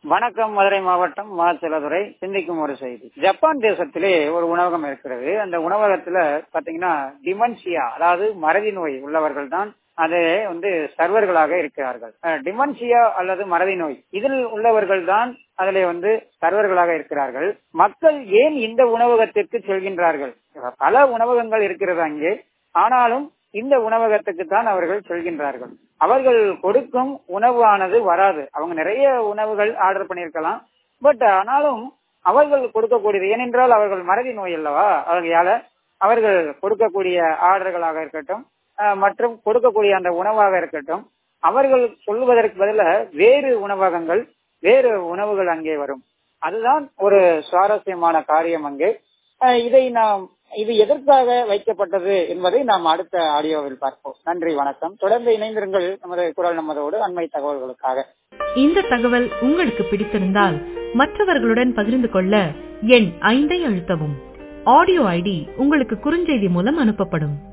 வணக்கம் மதுரை மாவட்டம் மாச்சலதுறை சிந்திக்கும் ஒரு செய்தி ஜப்பான் தேசத்திலே ஒரு உணவகம் இருக்கிறது அந்த உணவகத்துல பாத்தீங்கன்னா டிமன்சியா அதாவது மறதி நோய் உள்ளவர்கள் தான் அது வந்து சர்வர்களாக இருக்கிறார்கள் டிமன்சியா அல்லது மறதி நோய் இதில் உள்ளவர்கள் தான் அதிலே வந்து சர்வர்களாக இருக்கிறார்கள் மக்கள் ஏன் இந்த உணவகத்திற்கு செல்கின்றார்கள் பல உணவகங்கள் இருக்கிறது அங்கே ஆனாலும் இந்த உணவகத்துக்கு தான் அவர்கள் செல்கின்றார்கள் அவர்கள் கொடுக்கும் உணவானது வராது அவங்க நிறைய உணவுகள் ஆர்டர் பண்ணியிருக்கலாம் பட் ஆனாலும் அவர்கள் கொடுக்கக்கூடியது ஏனென்றால் அவர்கள் மறதி நோய் அல்லவா ஆகையால அவர்கள் கொடுக்கக்கூடிய ஆர்டர்களாக இருக்கட்டும் மற்றும் கொடுக்கக்கூடிய அந்த உணவாக இருக்கட்டும் அவர்கள் சொல்லுவதற்கு பதில வேறு உணவகங்கள் வேறு உணவுகள் அங்கே வரும் அதுதான் ஒரு சுவாரஸ்யமான காரியம் அங்கே இதை நாம் இது எதற்காக வைக்கப்பட்டது என்பதை நாம் அடுத்த ஆடியோவில் பார்ப்போம் நன்றி வணக்கம் தொடர்ந்து இணைந்திருங்கள் நமது குரல் நமதோடு அண்மை தகவல்களுக்காக இந்த தகவல் உங்களுக்கு பிடித்திருந்தால் மற்றவர்களுடன் பகிர்ந்து கொள்ள எண் ஐந்தை அழுத்தவும் ஆடியோ ஐடி உங்களுக்கு குறுஞ்செய்தி மூலம் அனுப்பப்படும்